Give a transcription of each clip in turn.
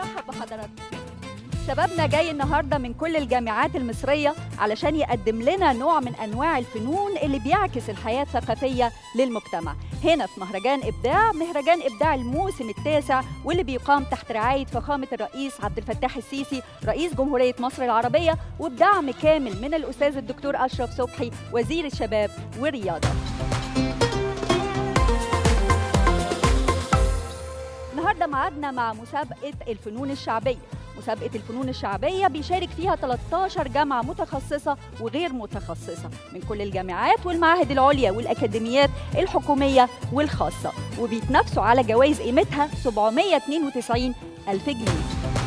برحب بحضراتكم شبابنا جاي النهارده من كل الجامعات المصريه علشان يقدم لنا نوع من انواع الفنون اللي بيعكس الحياه الثقافيه للمجتمع هنا في مهرجان ابداع مهرجان ابداع الموسم التاسع واللي بيقام تحت رعايه فخامه الرئيس عبد الفتاح السيسي رئيس جمهوريه مصر العربيه وبدعم كامل من الاستاذ الدكتور اشرف صبحي وزير الشباب والرياضه النهارده معادنا مع مسابقه الفنون الشعبيه مسابقة الفنون الشعبية بيشارك فيها 13 جامعة متخصصة وغير متخصصة من كل الجامعات والمعاهد العليا والأكاديميات الحكومية والخاصة وبيتنافسوا على جوائز قيمتها 792 ألف جنيه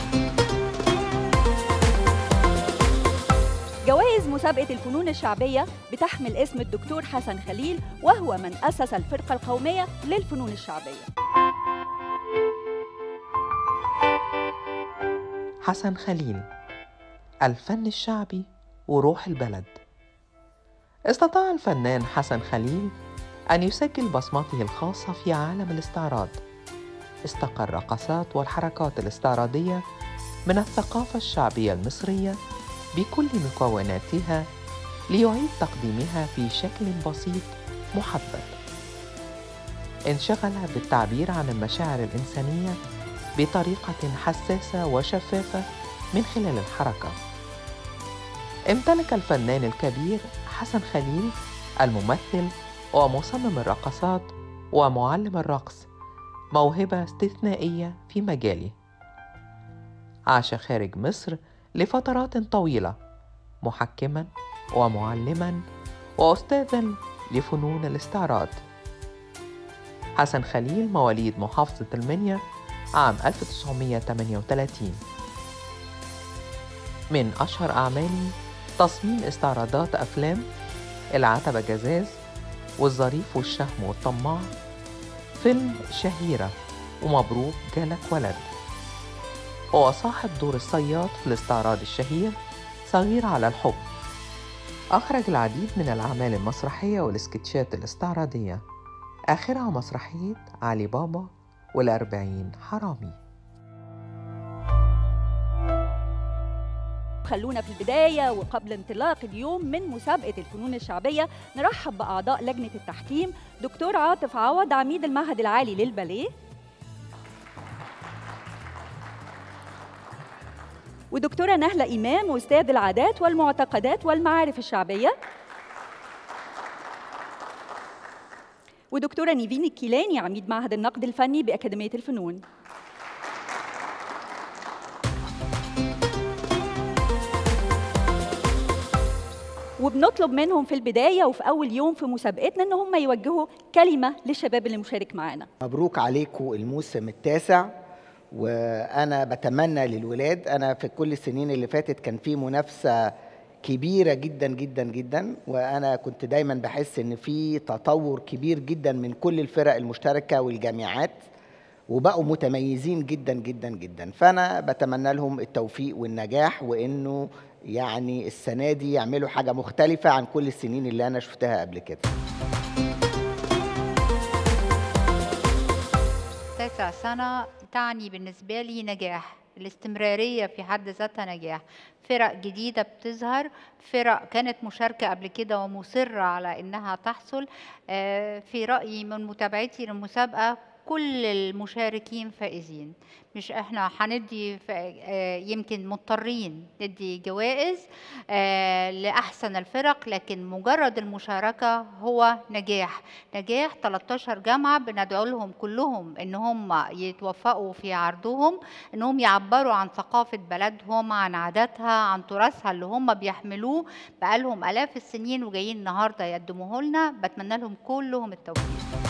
جوائز مسابقة الفنون الشعبية بتحمل اسم الدكتور حسن خليل وهو من أسس الفرقة القومية للفنون الشعبية حسن خليل الفن الشعبي وروح البلد استطاع الفنان حسن خليل أن يسجل بصمته الخاصة في عالم الاستعراض استقى الرقصات والحركات الاستعراضية من الثقافة الشعبية المصرية بكل مكوناتها ليعيد تقديمها في شكل بسيط محبب انشغل بالتعبير عن المشاعر الإنسانية بطريقة حساسة وشفافة من خلال الحركة. امتلك الفنان الكبير حسن خليل الممثل ومصمم الرقصات ومعلم الرقص موهبة استثنائية في مجاله. عاش خارج مصر لفترات طويلة محكما ومعلما وأستاذا لفنون الاستعراض. حسن خليل مواليد محافظة المنيا عام 1938 من أشهر أعماله تصميم استعراضات أفلام العتبة جزاز والظريف والشهم والطماع فيلم شهيرة ومبروك جالك ولد هو صاحب دور الصياد في الاستعراض الشهير صغير على الحب أخرج العديد من الأعمال المسرحية والسكتشات الاستعراضية آخرها مسرحية علي بابا والأربعين حرامي خلونا في البداية وقبل انطلاق اليوم من مسابقة الفنون الشعبية نرحب بأعضاء لجنة التحكيم دكتور عاطف عوض عميد المعهد العالي للباليه ودكتورة نهلة إمام أستاذ العادات والمعتقدات والمعارف الشعبية ودكتورة نيفين الكيلاني عميد معهد النقد الفني بأكاديمية الفنون وبنطلب منهم في البداية وفي أول يوم في مسابقتنا إن هم يوجهوا كلمة للشباب اللي مشارك معانا مبروك عليكم الموسم التاسع وانا بتمنى للولاد انا في كل السنين اللي فاتت كان في منافسه كبيره جدا جدا جدا وانا كنت دايما بحس ان في تطور كبير جدا من كل الفرق المشتركه والجامعات وبقوا متميزين جدا جدا جدا فانا بتمنى لهم التوفيق والنجاح وانه يعني السنه دي يعملوا حاجه مختلفه عن كل السنين اللي انا شفتها قبل كده تاسع سنة تعني بالنسبة لي نجاح الاستمرارية في حد ذاتها نجاح فرق جديدة بتظهر فرق كانت مشاركة قبل كده ومصرة على إنها تحصل آه، في رأيي من متابعتي للمسابقة كل المشاركين فائزين مش احنا هندي ف- آه، يمكن مضطرين ندي جوائز آه، لأحسن الفرق لكن مجرد المشاركة هو نجاح نجاح 13 جامعة بندعو لهم كلهم ان هم يتوفقوا في عرضهم انهم يعبروا عن ثقافة بلدهم عن عاداتها عن تراثها اللي هم بيحملوه بقالهم آلاف السنين وجايين النهاردة يقدموه لنا بتمنى لهم كلهم التوفيق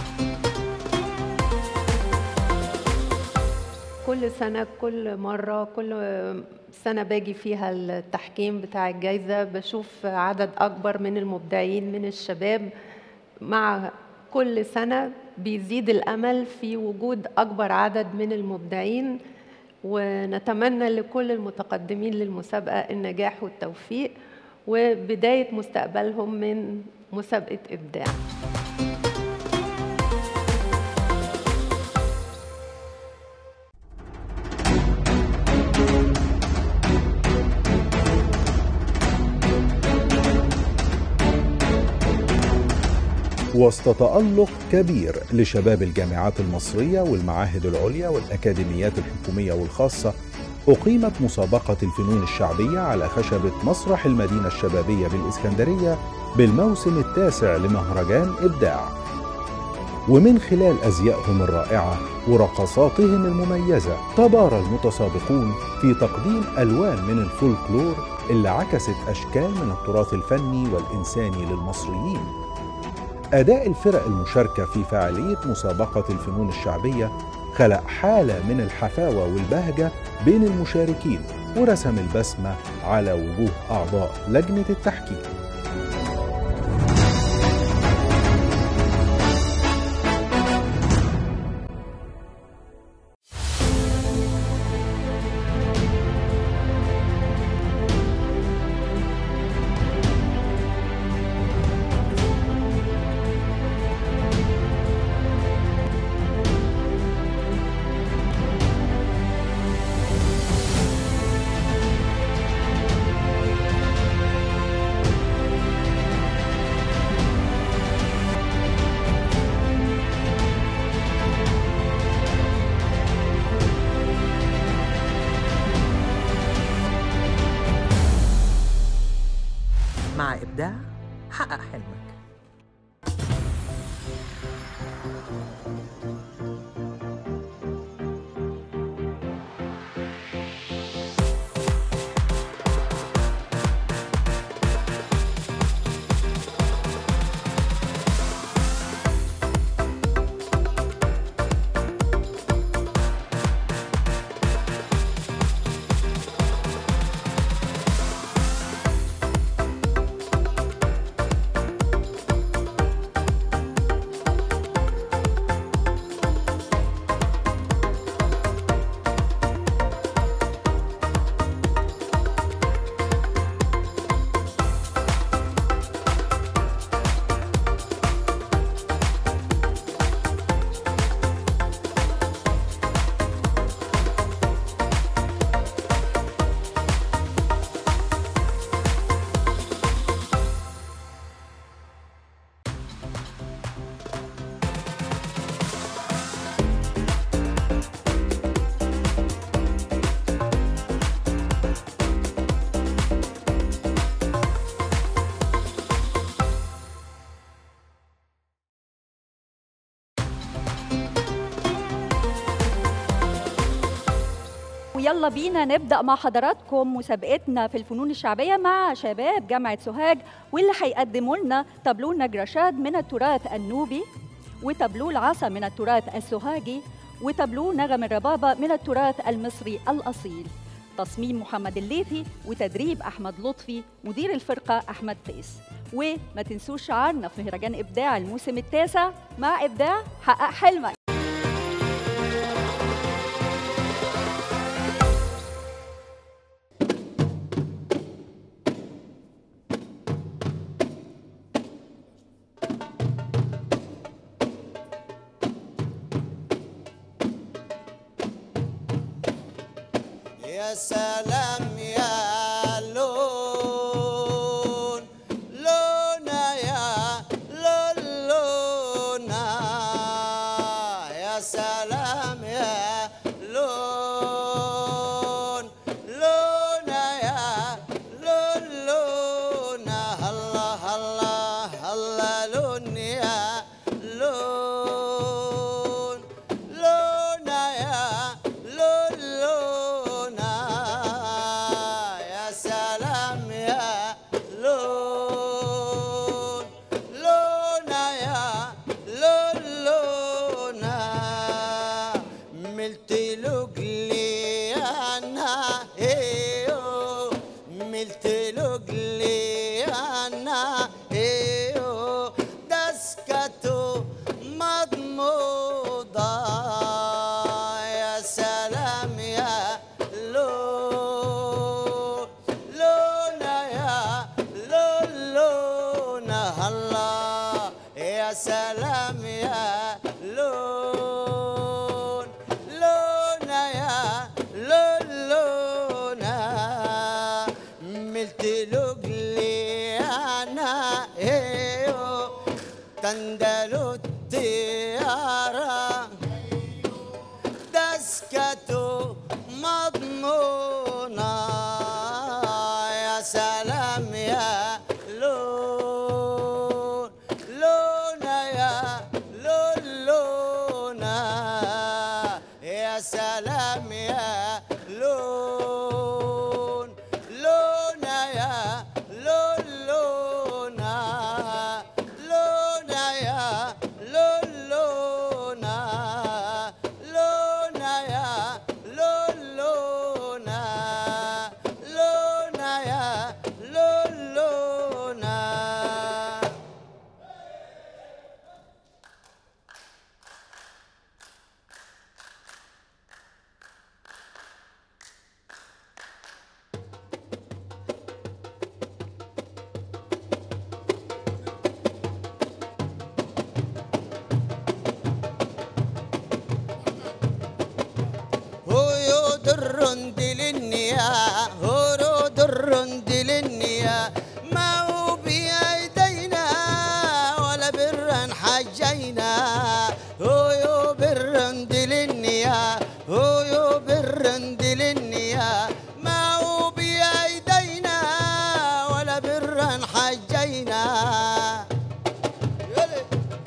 كل سنة كل مرة كل سنة باجي فيها التحكيم بتاع الجايزة بشوف عدد أكبر من المبدعين من الشباب مع كل سنة بيزيد الأمل في وجود أكبر عدد من المبدعين ونتمنى لكل المتقدمين للمسابقة النجاح والتوفيق وبداية مستقبلهم من مسابقة إبداع وسط تألق كبير لشباب الجامعات المصرية والمعاهد العليا والأكاديميات الحكومية والخاصة أقيمت مسابقة الفنون الشعبية على خشبة مسرح المدينة الشبابية بالإسكندرية بالموسم التاسع لمهرجان إبداع ومن خلال أزيائهم الرائعة ورقصاتهم المميزة تبارى المتسابقون في تقديم ألوان من الفولكلور اللي عكست أشكال من التراث الفني والإنساني للمصريين أداء الفرق المشاركة في فعالية مسابقة الفنون الشعبية خلق حالة من الحفاوة والبهجة بين المشاركين ورسم البسمة على وجوه أعضاء لجنة التحكيم مع إبداع حقق حلمك ويلا بينا نبدأ مع حضراتكم مسابقتنا في الفنون الشعبية مع شباب جامعة سوهاج واللي هيقدموا لنا تابلو النجرشاد من التراث النوبي وتابلو العصا من التراث السوهاجي وتابلو نغم الربابة من التراث المصري الأصيل تصميم محمد الليثي وتدريب أحمد لطفي مدير الفرقة أحمد قيس وما تنسوش شعارنا في مهرجان إبداع الموسم التاسع مع إبداع حقق حلمك يا سلام يا لون لونا يا لون لونا يا سلام يا لون لونا يا لون لونا الله الله الله لون يا لون لونا يا لون لونا يا سلام يا لون لونا يا لون لونا ملت لقلي انا ايو ملت لقلي انا ايو دسكتو مضموضة يا سلام يا لون لونا يا لون لونا الله يا سلام يا لون لونا يا حياته مضمونة يا سلام يا لون لونا يا لون لونا يا سلام يا لون لونا يا لون لونا لونا يا لون لونا لونا يا لون لونا لونا يا لون لونا هو درن دلنيا هو درن دلنيا ما هو بأيدينا ولا برا حجينا هو برن دلنيا هو برن دلنيا ما هو بأيدينا ولا برا حجينا يلي.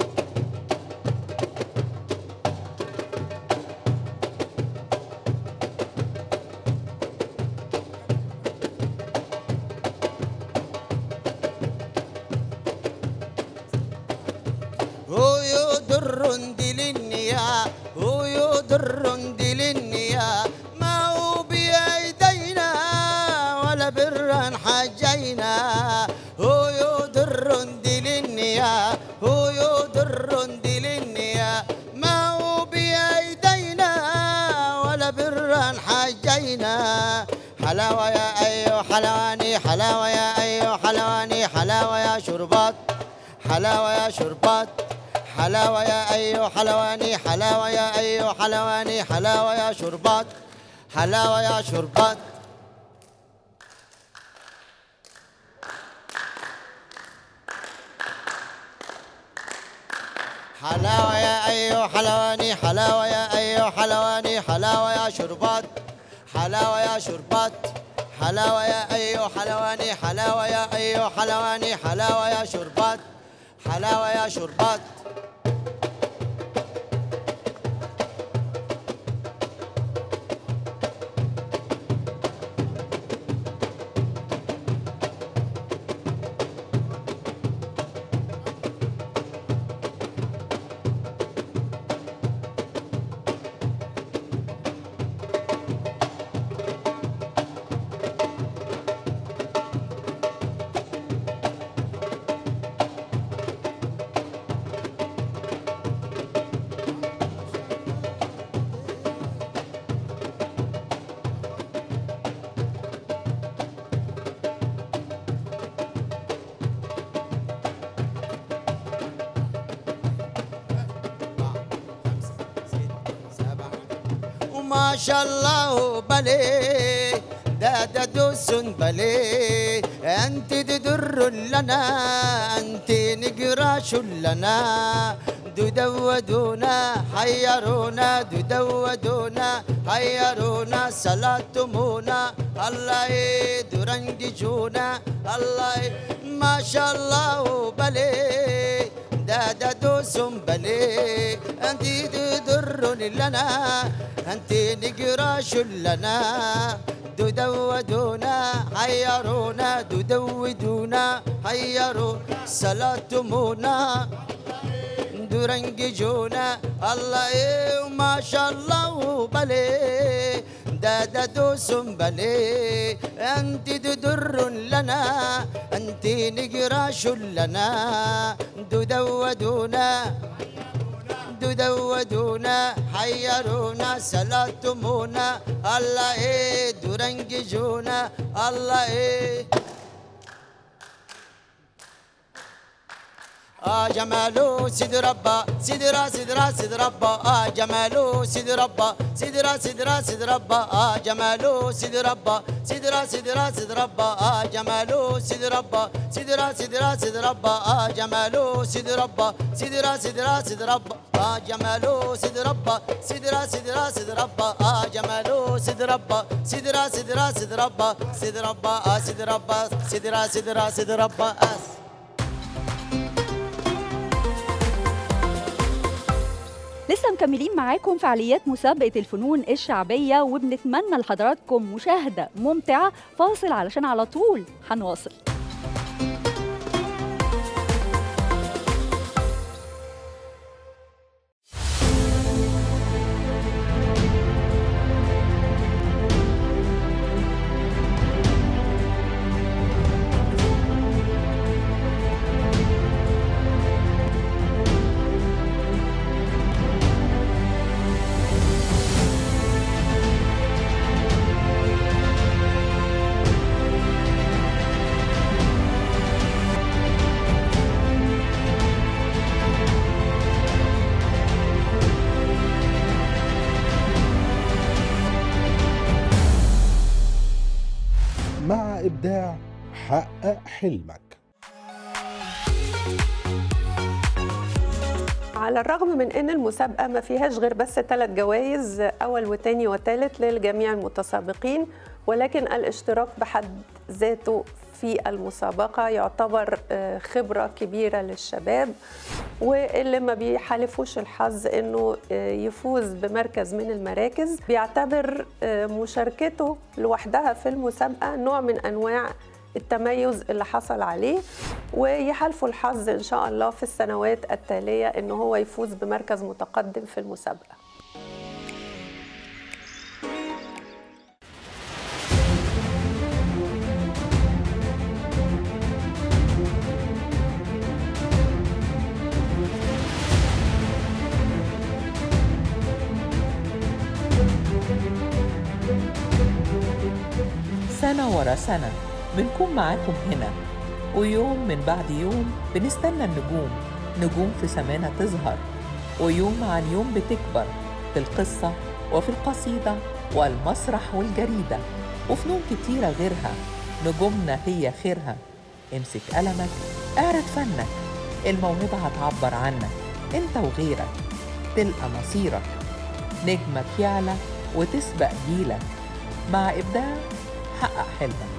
هو يضر دلنيا هو يضر دلنيا ما هو بأيدينا ولا برا حجينا هو يضر دلنيا هو يضر دلنيا ما هو بأيدينا ولا برا حجينا حلاوة يا أيو حلواني حلاوة يا أيو حلواني حلاوة يا شربات حلاوة يا شربات حلاوة يا أيو حلواني حلاوة يا أيو حلواني حلاوة يا شربات حلاوة يا شربات حلاوة يا أيو حلواني حلاوة يا أيو حلواني حلاوة يا شربات حلاوة يا شربات حلاوة يا أيو حلواني حلاوة يا أيو حلواني حلاوة يا شربات حلاوة يا شربات وما شاء الله بلي دا دا دوس بلي انت تدر لنا انت نقراش لنا دودونا حيرونا دودونا حيرونا صلاتمونا الله درنججونا الله ما شاء الله بلي دا دا دوسم بلي انت تدرون لنا انت نقراش لنا دودونا حيرونا دودونا حيرون صلاتمونا درنججونا الله إيه ما شاء الله بلي دا دا دوسم بلي انت تدر لنا انت نقراش لنا دودونا دودونا حيرونا سلاتمونا الله ايه درنججونا الله ايه آه جماله سيد ربا سيدرا سيدرا سيد ربا آه جماله سيد ربا سيدرا سيدرا سيد ربا آه جماله سيد ربا سيدرا سيدرا سيد ربا آه جماله سيد ربا سيدرا سيدرا سيد ربا آه جماله سيد ربا سيدرا سيدرا سيد ربا آه جماله سيد ربا سيدرا سيدرا سيد ربا آه جماله سيد ربا سيدرا سيدرا سيد ربا سيد ربا آه سيد ربا سيدرا سيدرا سيد ربا آه لسه مكملين معاكم فعاليات مسابقة الفنون الشعبية وبنتمنى لحضراتكم مشاهدة ممتعة فاصل علشان على طول هنواصل مع إبداع حقق حلمك على الرغم من ان المسابقه ما فيهاش غير بس ثلاث جوائز اول وثاني وثالث للجميع المتسابقين ولكن الاشتراك بحد ذاته في المسابقه يعتبر آه، خبره كبيره للشباب واللي ما بيحالفوش الحظ انه آه، يفوز بمركز من المراكز بيعتبر آه، مشاركته لوحدها في المسابقه نوع من انواع التميز اللي حصل عليه ويحالفوا الحظ ان شاء الله في السنوات التاليه ان هو يفوز بمركز متقدم في المسابقه سنة ورا سنة بنكون معاكم هنا ويوم من بعد يوم بنستنى النجوم نجوم في سمانا تظهر ويوم عن يوم بتكبر في القصة وفي القصيدة والمسرح والجريدة وفنون كتيرة غيرها نجومنا هي خيرها امسك قلمك اعرض فنك الموهبة هتعبر عنك انت وغيرك تلقى مصيرك نجمك يعلى وتسبق جيلك مع إبداع حقق حلمك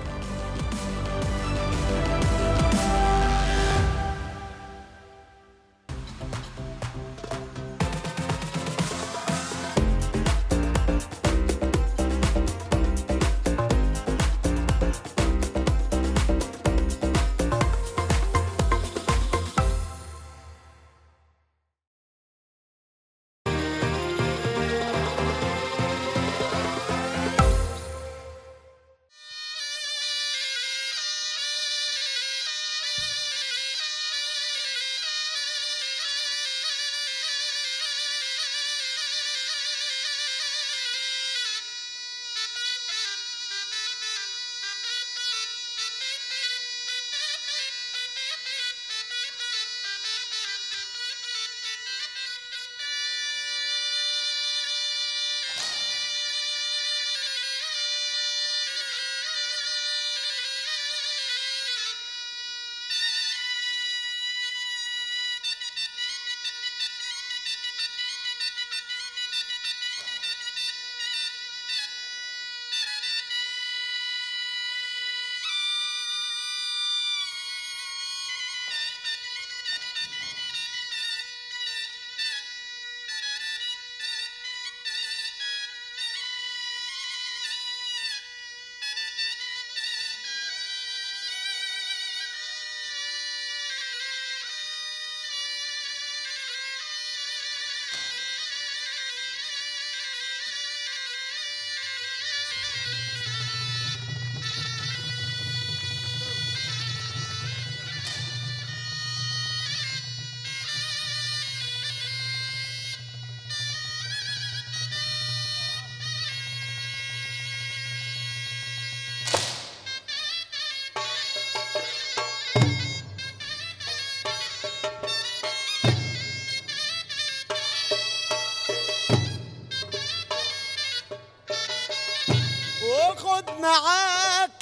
خد معاك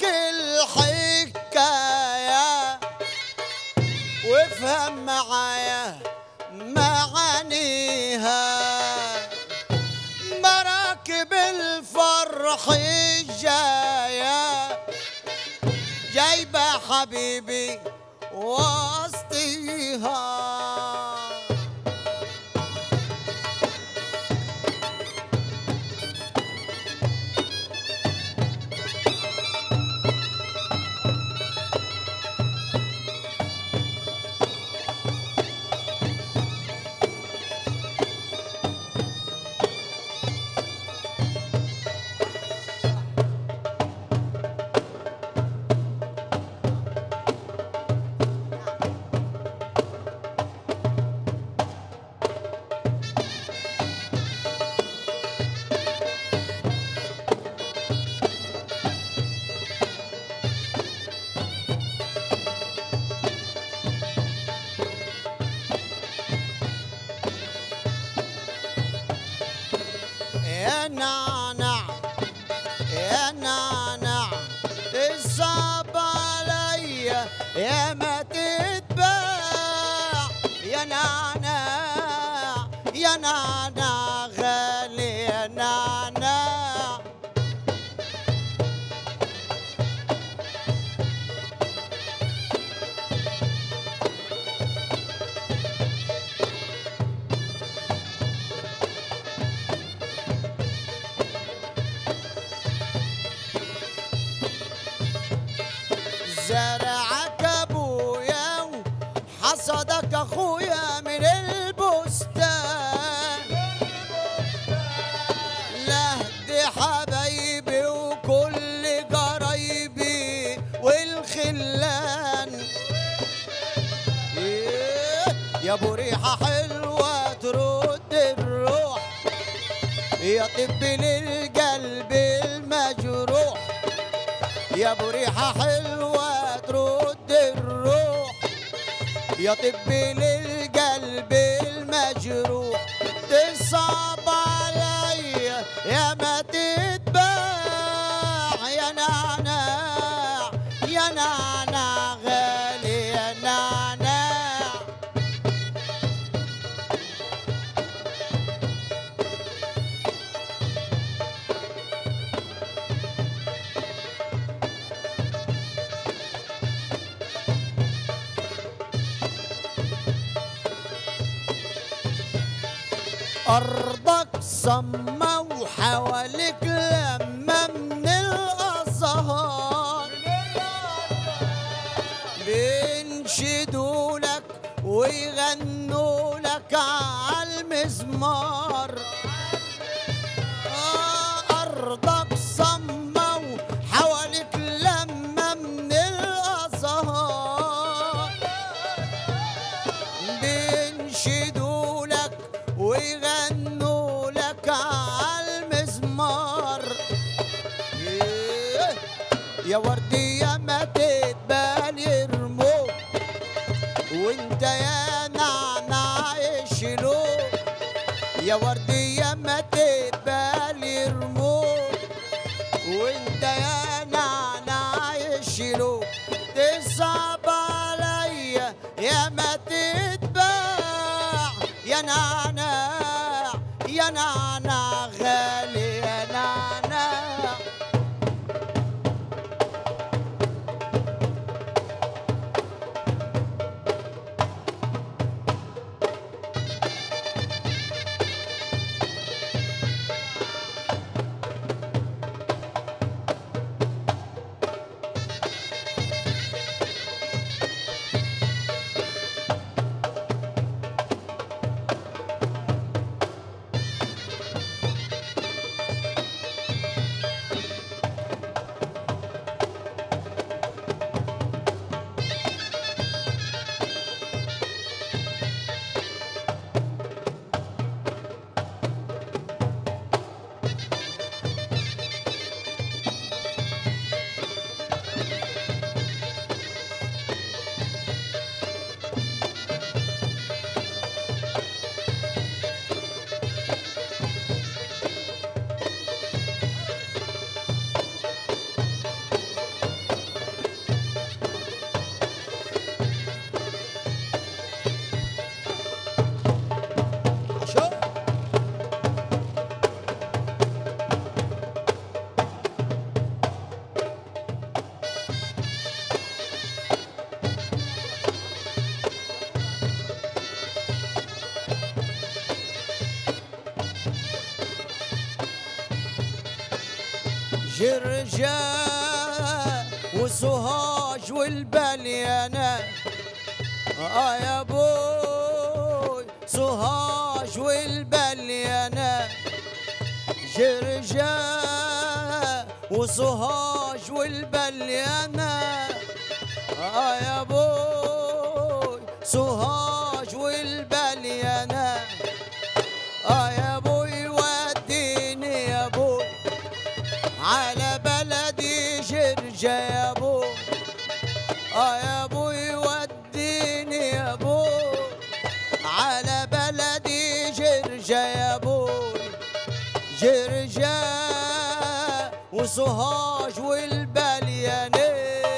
الحكاية وافهم معايا معانيها مراكب الفرح الجاية جايبة حبيبي وسطيها يا نعنع يا نعنع الصعب عليا يا ما تتباع يا نعنع يا نعنع غالي يا نعنع زرعك ابويا وحصدك اخويا من البستان لهدي حبايبي وكل قرايبي والخلان إيه، يا ابو ريحه حلوه ترد الروح يا طب للقلب المجروح يا ابو ريحه حلوه ترد الروح يا طب للقلب المجروح تصعب عليا يا ما تتباع يا نعناع يا نعناع غالي يا نعناع أرضك صمة وحواليك لمة من الأزهار بينشدوا لك ويغنوا لك عالمزمار آه، أرضك صمة وحواليك لمة من الأزهار بينشدوا لك ويغنوا لك عالمزمار إيه، يا وردي يا ما تتبال يرموك وانت يا نعناع يشيلوك يا وردي يا ما تتبال يرموك وانت يا نعناع يشيلوك تصعب عليا يا ما تتباع يا نعناع يا نعناع غالي يا نعناع جرجاء وسوهاج والبليانة آه يا بوي سوهاج والبليانة جرجاء وسوهاج والبليانة آه يا بوي سوهاج والبليانة آه يا بوي وديني يا بوي على بلدي جرجة يا بوي آه يا بوي وديني يا بوي على بلدي جرجة يا بوي جرجة وسوهاج والبليانة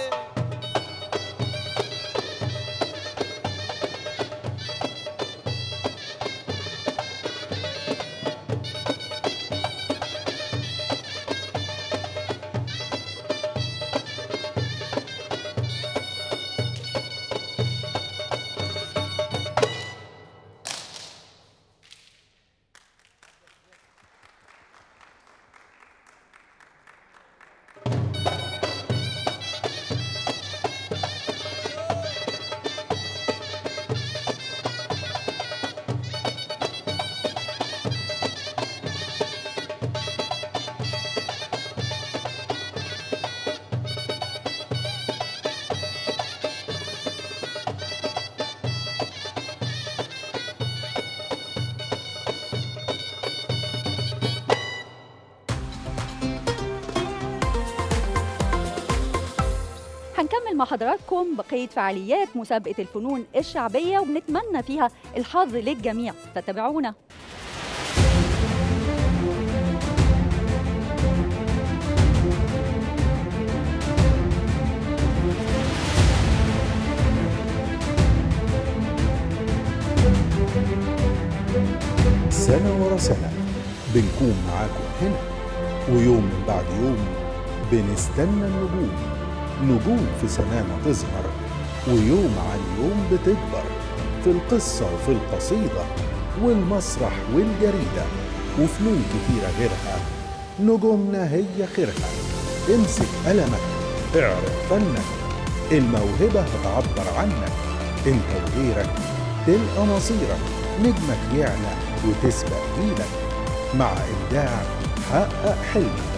هنكمل مع حضراتكم بقية فعاليات مسابقة الفنون الشعبية وبنتمنى فيها الحظ للجميع فتابعونا سنة ورا سنة بنكون معاكم هنا ويوم من بعد يوم بنستنى النجوم نجوم في سمانا تظهر ويوم عن يوم بتكبر في القصة وفي القصيدة والمسرح والجريدة وفنون كتيرة غيرها نجومنا هي خيرها امسك قلمك اعرف فنك الموهبة هتعبر عنك انت وغيرك تلقى مصيرك نجمك يعلى وتسبق جيلك مع إبداع حقق حلمك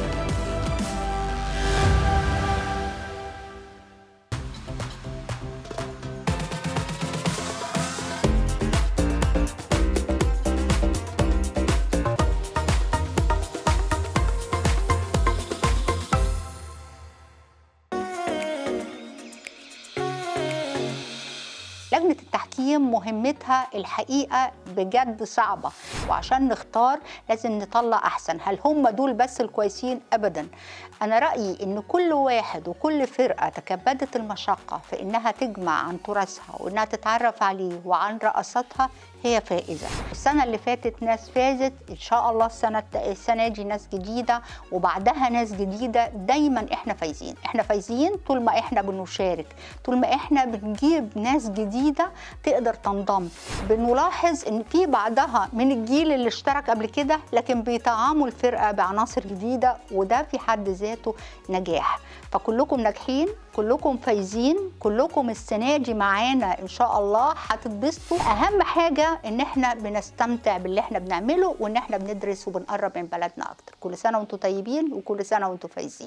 لجنة التحكيم مهمتها الحقيقة بجد صعبة وعشان نختار لازم نطلع أحسن هل هم دول بس الكويسين أبدا أنا رأيي إن كل واحد وكل فرقة تكبدت المشقة في إنها تجمع عن تراثها وإنها تتعرف عليه وعن رقصاتها هي فائزة السنة اللي فاتت ناس فازت إن شاء الله السنة السنة دي ناس جديدة وبعدها ناس جديدة دايما إحنا فايزين إحنا فايزين طول ما إحنا بنشارك طول ما إحنا بنجيب ناس جديدة تقدر تنضم بنلاحظ إن في بعضها من الجيل اللي اشترك قبل كده لكن بيطعموا الفرقة بعناصر جديدة وده في حد ذاته نجاح فكلكم ناجحين كلكم فايزين كلكم السنة دي معانا إن شاء الله هتتبسطوا أهم حاجة إن إحنا بنستمتع باللي إحنا بنعمله وإن إحنا بندرس وبنقرب من بلدنا أكتر كل سنة وأنتم طيبين وكل سنة وأنتم فايزين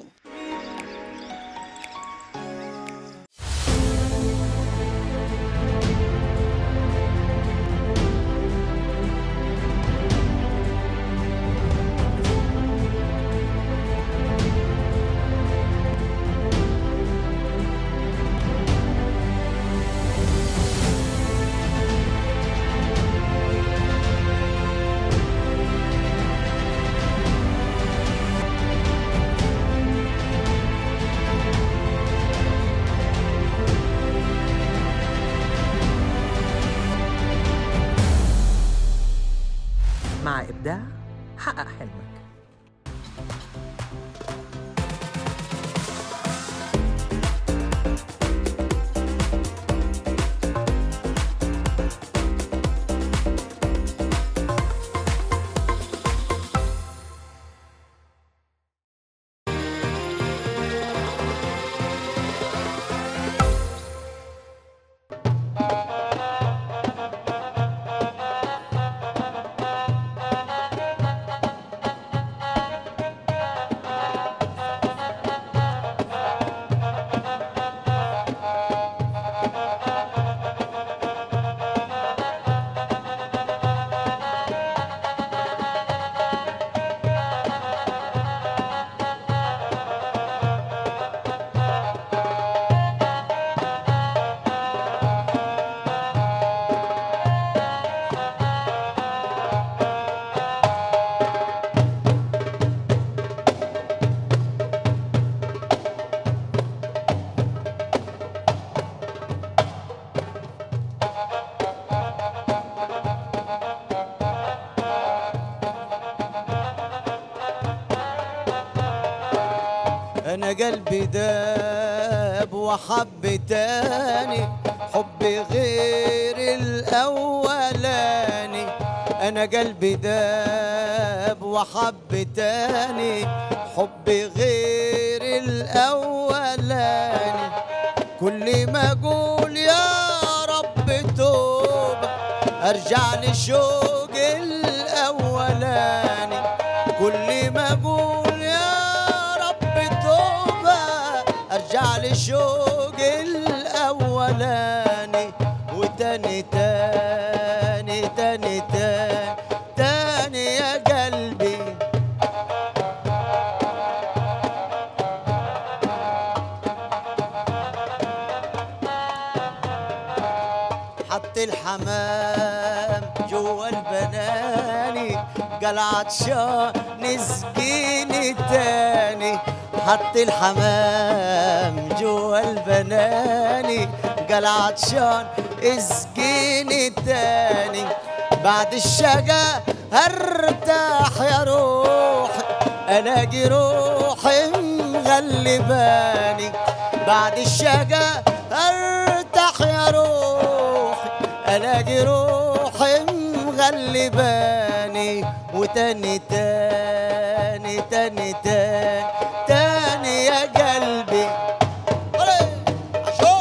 انا قلبي داب وحب تاني حبي غير الاولاني انا قلبي داب وحب تاني حبي غير الاولاني كل ما اقول يا رب توبه ارجع لشوق الاولاني كل ما اقول يا رب توبه ارجع لشوق الاولاني وتاني تاني تاني تاني تاني يا قلبي حط الحمام جوا البناني قال عطشان نسقيني تاني حط الحمام جوا البناني قال عطشان اسقيني تاني بعد الشقا ارتاح يا روح الاقي روحي مغلباني بعد الشقا ارتاح يا روح الاقي روحي مغلباني وتاني تاني تاني تاني تاني يا قلبي أولي، عشو.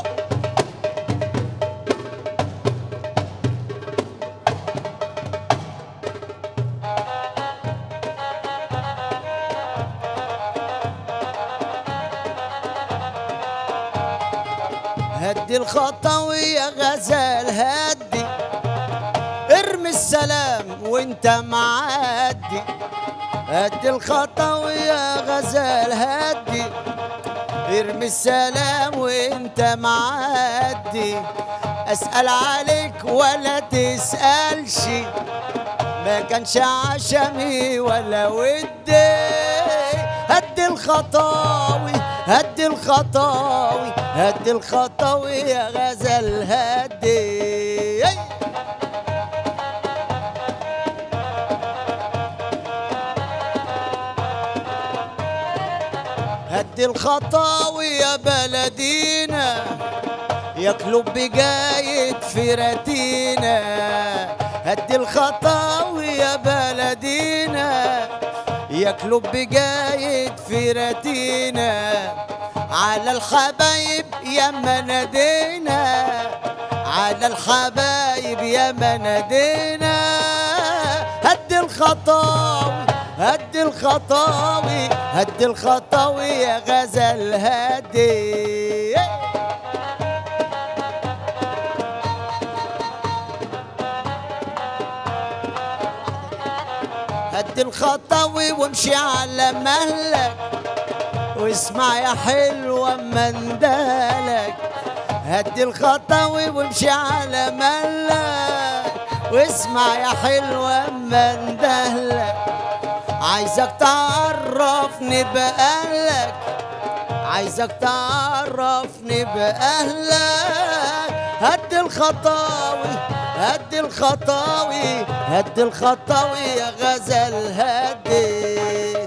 هدي الخطوي يا غزال هدي ارمي السلام وانت معدي هدي الخطوي يا غزال هدي ارمي السلام وانت معدي اسأل عليك ولا تسألش ما كانش عشمي ولا ودي هد الخطاوي هد الخطاوي هد الخطاوي يا غزل هدي هد الخطاوي يا بلدينا ياكلوا بجاية فراتينا هد الخطاوي يا بلدينا ياكلوا بجاية فراتينا على الحبايب يا ما نادينا على الحبايب يا ما نادينا هد الخطاوي هد الخطاوي هد الخطاوي يا غزل هدي هد الخطاوي وامشي على مهلك واسمع يا حلوة مندالك هدي الخطاوي وامشي على مهلك واسمع يا حلوة مندهلك عايزك تعرفني بأهلك عايزك تعرفني بأهلك هد الخطاوي هد الخطاوي هد الخطاوي يا غزل هدي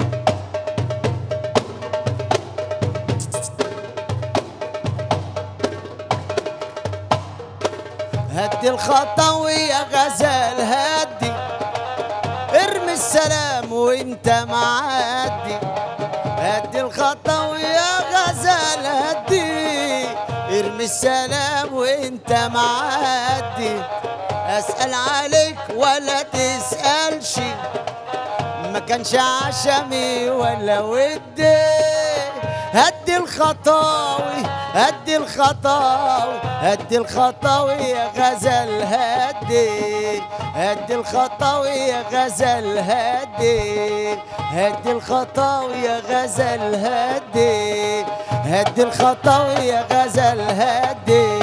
هدي الخطاوي يا غزل هدي ارمي السلام وانت معدي هدي الخطاوي يا غزل هدي ارمي السلام وانت معدي اسأل عليك ولا تسألش ما كانش عشمي ولا ودي هدي الخطاوي هدي الخطاوي هدي الخطاوي يا غزل هدي هدي الخطاوي يا غزل هدي هدي الخطاوي يا غزل هدي هدي الخطاوي يا غزل هدي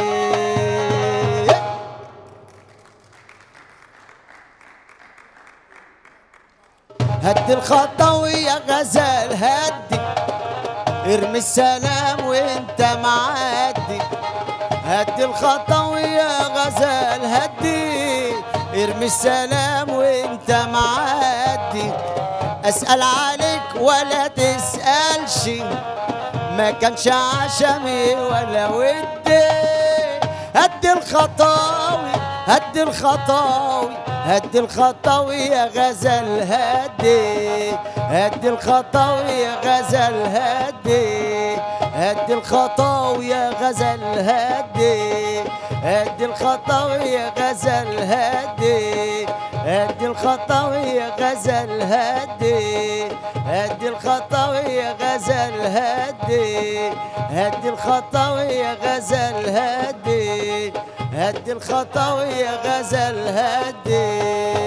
هدي الخطاوي يا غزال هدي ارمي السلام وانت معدي هدي الخطاوي يا غزال هدي ارمي السلام وانت معدي اسأل عليك ولا تسألش ما كانش عشمي ولا ودي هد الخطاوي هد الخطاوي هد الخطاوي يا غزل هدي هد الخطاوي يا غزل هدي هد الخطاوي يا غزل هدي هد الخطاوي يا غزل هدي هد الخطاوي يا غزل هدي هد الخطاوي يا غزل هدي هد الخطاوي يا غزل هدي هد الخطاوي يا غزل هدي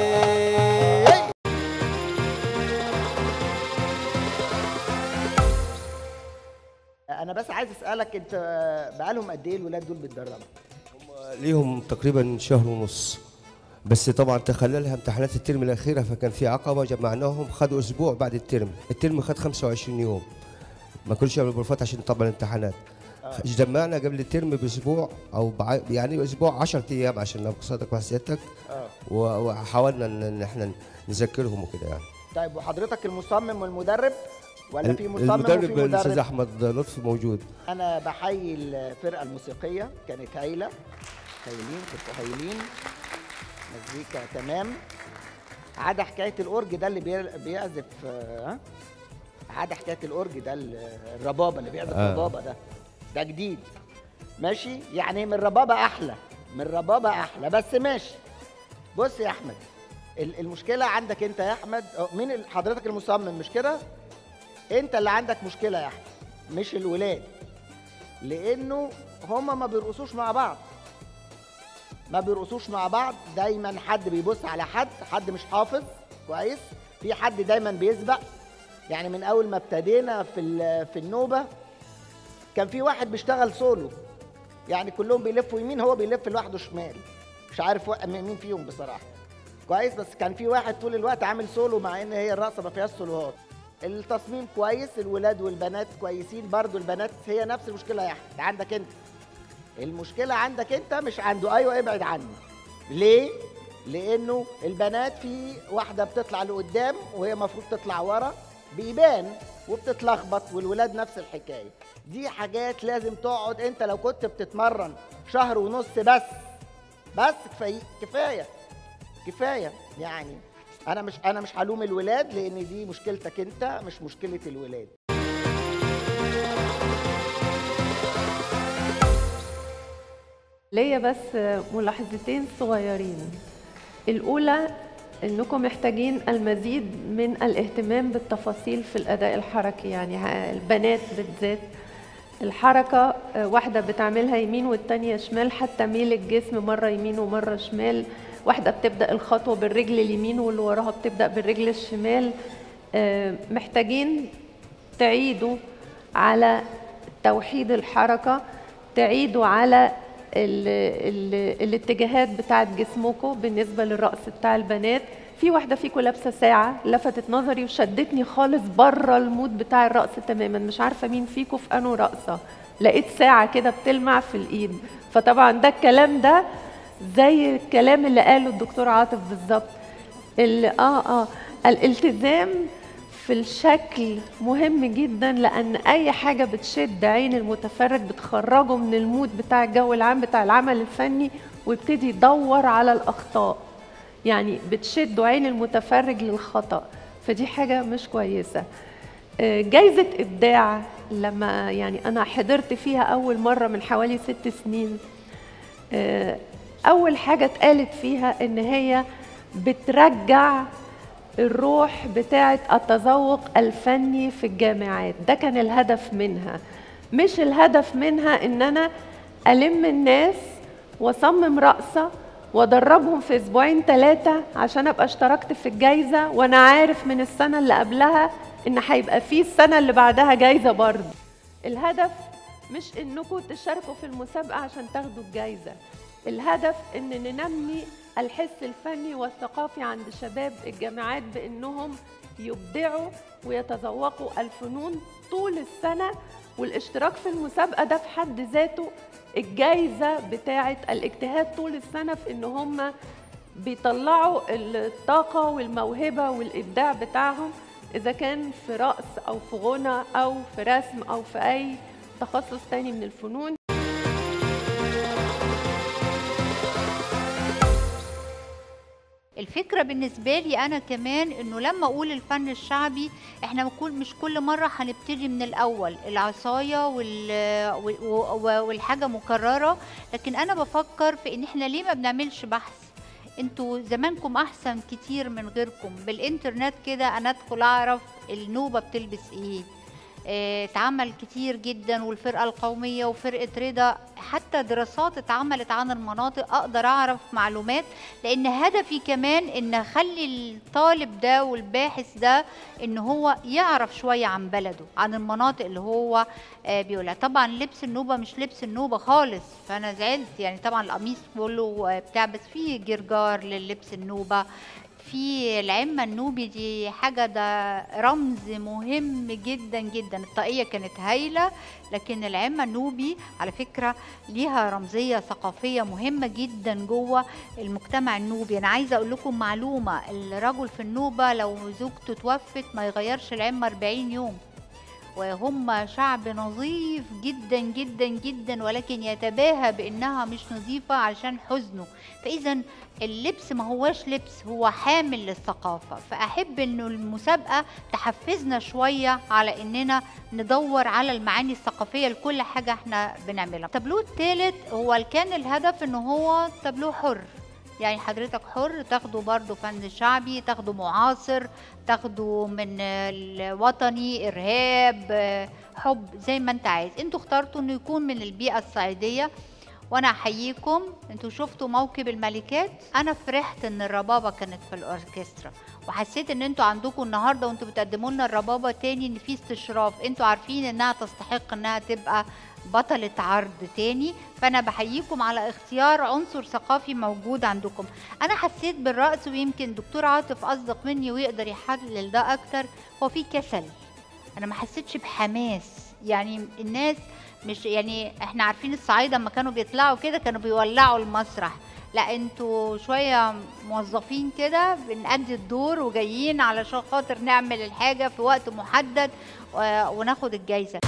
انا بس عايز اسالك انت بقالهم قد ايه الولاد دول بيتدربوا ليهم تقريبا شهر ونص بس طبعا تخللها امتحانات الترم الاخيره فكان في عقبه جمعناهم خدوا اسبوع بعد الترم الترم خد 25 يوم ما كلش يعملوا بروفات عشان طبعا الامتحانات جمعنا قبل الترم باسبوع او بع... يعني اسبوع 10 ايام عشان ابقى صادق مع سيادتك اه و- وحاولنا ان إن احنا نذكرهم وكده يعني طيب وحضرتك المصمم والمدرب ولا في مصمم المدرب وفي الاستاذ مدرب احمد لطفي موجود انا بحيي الفرقه الموسيقيه كانت هايله هايلين كنتوا هايلين مزيكا تمام عدا حكايه الاورج ده اللي بي- بيعزف آه، ها عدا حكايه الاورج ده ال- الربابه اللي بيعزف آه. ربابه ده ده جديد ماشي يعني من الربابه احلى من الربابه احلى بس ماشي بص يا احمد ال- المشكله عندك انت يا احمد أه، مين ال- حضرتك المصمم مش كده انت اللي عندك مشكله يا احمد مش الولاد لانه هما ما بيرقصوش مع بعض ما بيرقصوش مع بعض دايما حد بيبص على حد حد مش حافظ كويس في حد دايما بيسبق يعني من اول ما ابتدينا في ال- في النوبه كان في واحد بيشتغل سولو يعني كلهم بيلفوا يمين هو بيلف لوحده شمال مش عارف وا- مين فيهم بصراحه كويس بس كان في واحد طول الوقت عامل سولو مع ان هي الرقصه ما فيهاش سولوهات التصميم كويس الولاد والبنات كويسين برضو البنات هي نفس المشكله يا احمد عندك انت المشكله عندك انت مش عنده ايوه ابعد عنه ليه لانه البنات في واحده بتطلع لقدام وهي المفروض تطلع ورا بيبان وبتتلخبط والولاد نفس الحكايه دي حاجات لازم تقعد انت لو كنت بتتمرن شهر ونص بس بس كفايه كفايه كفايه يعني انا مش انا مش هلوم الولاد لان دي مشكلتك انت مش مشكله الولاد ليا بس ملاحظتين صغيرين الأولى إنكم محتاجين المزيد من الاهتمام بالتفاصيل في الأداء الحركي يعني ها- البنات بالذات الحركة آه، واحدة بتعملها يمين والتانية شمال حتى ميل الجسم مرة يمين ومرة شمال واحدة بتبدأ الخطوة بالرجل اليمين واللي وراها بتبدأ بالرجل الشمال آه، محتاجين تعيدوا على توحيد الحركة تعيدوا على ال ال الاتجاهات بتاعت جسمكم بالنسبة للرقص بتاع البنات في واحدة فيكم لابسة ساعة لفتت نظري وشدتني خالص بره المود بتاع الرقص تماما مش عارفة مين فيكم في أنو رقصة لقيت ساعة كده بتلمع في الإيد فطبعا ده الكلام ده زي الكلام اللي قاله الدكتور عاطف بالظبط ال- اه اه الالتزام في الشكل مهم جدا لان اي حاجه بتشد عين المتفرج بتخرجه من المود بتاع الجو العام بتاع العمل الفني ويبتدي يدور على الاخطاء يعني بتشد عين المتفرج للخطا فدي حاجه مش كويسه آه، جايزه ابداع لما يعني انا حضرت فيها اول مره من حوالي ست سنين آه، اول حاجه اتقالت فيها ان هي بترجع الروح بتاعه التذوق الفني في الجامعات ده كان الهدف منها مش الهدف منها ان انا الم الناس واصمم رقصه وادربهم في اسبوعين ثلاثه عشان ابقى اشتركت في الجايزه وانا عارف من السنه اللي قبلها ان هيبقى في السنه اللي بعدها جايزه برضه الهدف مش انكم تشاركوا في المسابقه عشان تاخدوا الجايزه الهدف ان ننمي الحس الفني والثقافي عند شباب الجامعات بانهم يبدعوا ويتذوقوا الفنون طول السنه والاشتراك في المسابقه ده في حد ذاته الجايزه بتاعه الاجتهاد طول السنه في ان هم بيطلعوا الطاقه والموهبه والابداع بتاعهم إذا كان في رقص أو في غنى أو في رسم أو في أي تخصص تاني من الفنون الفكرة بالنسبة لي أنا كمان إنه لما أقول الفن الشعبي إحنا بنقول مش كل مرة هنبتدي من الأول العصاية وال... و- والحاجة مكررة لكن أنا بفكر في إن إحنا ليه ما بنعملش بحث انتوا زمانكم احسن كتير من غيركم بالانترنت كده انا ادخل اعرف النوبه بتلبس ايه آه، اتعمل كتير جدا والفرقه القوميه وفرقه رضا حتى دراسات اتعملت عن المناطق اقدر اعرف معلومات لان هدفي كمان ان اخلي الطالب ده والباحث ده ان هو يعرف شويه عن بلده عن المناطق اللي هو آه، بيقولها طبعا لبس النوبه مش لبس النوبه خالص فانا زعلت يعني طبعا القميص كله آه، بتاع بس فيه جرجار للبس النوبه في العمة النوبي دي حاجة ده رمز مهم جدا جدا الطاقية كانت هايلة لكن العمة النوبي على فكرة ليها رمزية ثقافية مهمة جدا جوه المجتمع النوبي أنا عايزة أقول لكم معلومة الرجل في النوبة لو زوجته توفت ما يغيرش العمة 40 يوم وهم شعب نظيف جدا جدا جدا ولكن يتباهى بانها مش نظيفه عشان حزنه فاذا اللبس ما هواش لبس هو حامل للثقافه فاحب انه المسابقه تحفزنا شويه على اننا ندور على المعاني الثقافيه لكل حاجه احنا بنعملها التابلو الثالث هو كان الهدف ان هو تابلو حر يعني حضرتك حر تاخده برضه فن شعبي تاخده معاصر تاخده من الوطني ارهاب آه، حب زي ما انت عايز انتوا اخترتوا انه يكون من البيئه الصعيديه وانا احييكم انتوا شفتوا موكب الملكات انا فرحت ان الربابه كانت في الاوركسترا وحسيت ان انتوا عندكم النهارده وانتوا بتقدموا لنا الربابه تاني ان في استشراف انتوا عارفين انها تستحق انها تبقى بطلة عرض تاني فأنا بحييكم على اختيار عنصر ثقافي موجود عندكم أنا حسيت بالرقص ويمكن دكتور عاطف أصدق مني ويقدر يحلل ده أكتر هو في كسل أنا ما حسيتش بحماس يعني الناس مش يعني احنا عارفين الصعايدة لما كانوا بيطلعوا كده كانوا بيولعوا المسرح لا انتوا شوية موظفين كده بنأدي الدور وجايين علشان خاطر نعمل الحاجة في وقت محدد و- وناخد الجايزة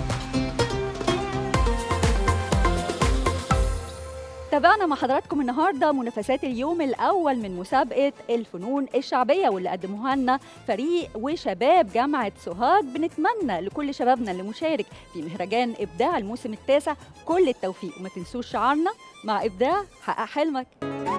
تابعنا مع حضراتكم النهارده منافسات اليوم الاول من مسابقه الفنون الشعبيه واللي قدموها لنا فريق وشباب جامعه سوهاج بنتمنى لكل شبابنا اللي مشارك في مهرجان ابداع الموسم التاسع كل التوفيق وما تنسوش شعارنا مع ابداع حقق حلمك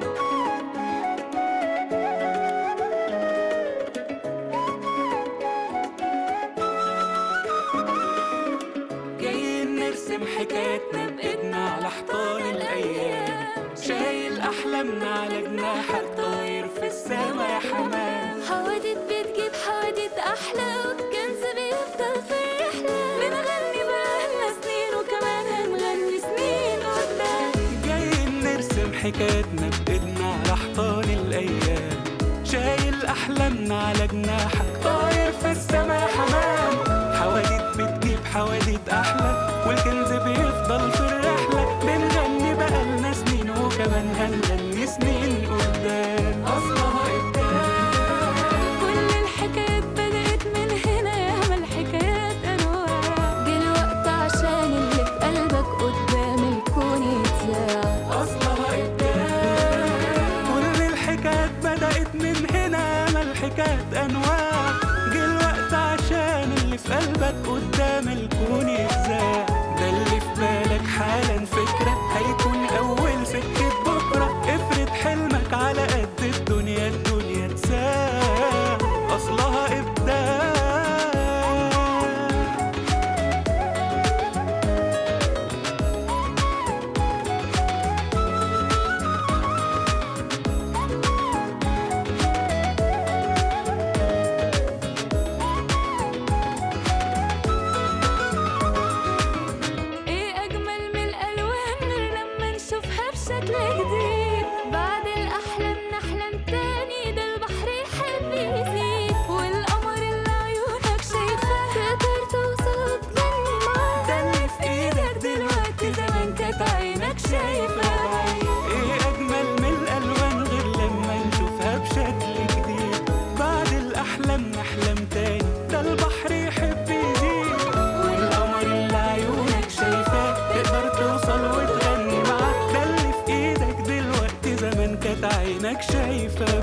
جايين نرسم حكايتنا بإيدنا على حيطان الأيام شايل أحلامنا على جناحك طاير في السما يا حمام حوادث بتجيب حوادث أحلى والكنز بيفضل في الرحلة بنغني بقالنا سنين وكمان هنغني سنين قدام جايين نرسم حكايتنا بإيدنا على حيطان الأيام شايل أحلامنا على جناحك طاير في السما يا حمام حواديت بتجيب حواديت أحلى والكنز بيفضل في الرحلة بنغني بقالنا سنين وكمان هنغني سنين قدام أصلها إبداع كل الحكايات بدأت من هنا ياما الحكايات أنواع جه الوقت عشان اللي في قلبك قدام الكون يتذاع أصلها إبداع كل الحكايات بدأت من هنا ما الحكايات أنواع جه الوقت عشان اللي في قلبك قدام الكون يتذاع ده اللي في بالك حالا فكرة هيكون أول سكة بكرة افرض حلمك على قد الدنيا الدنيا تساع أصلها إبداع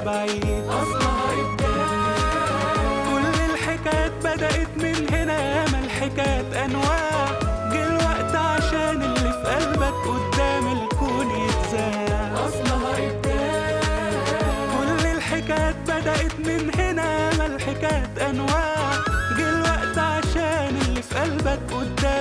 بعيد أصلها إبداع كل الحكايات بدأت من هنا ياما الحكايات أنواع جه الوقت عشان اللي في قلبك قدام الكون يتذاع أصلها إبداع كل الحكايات بدأت من هنا ياما الحكايات أنواع جه الوقت عشان اللي في قلبك قدام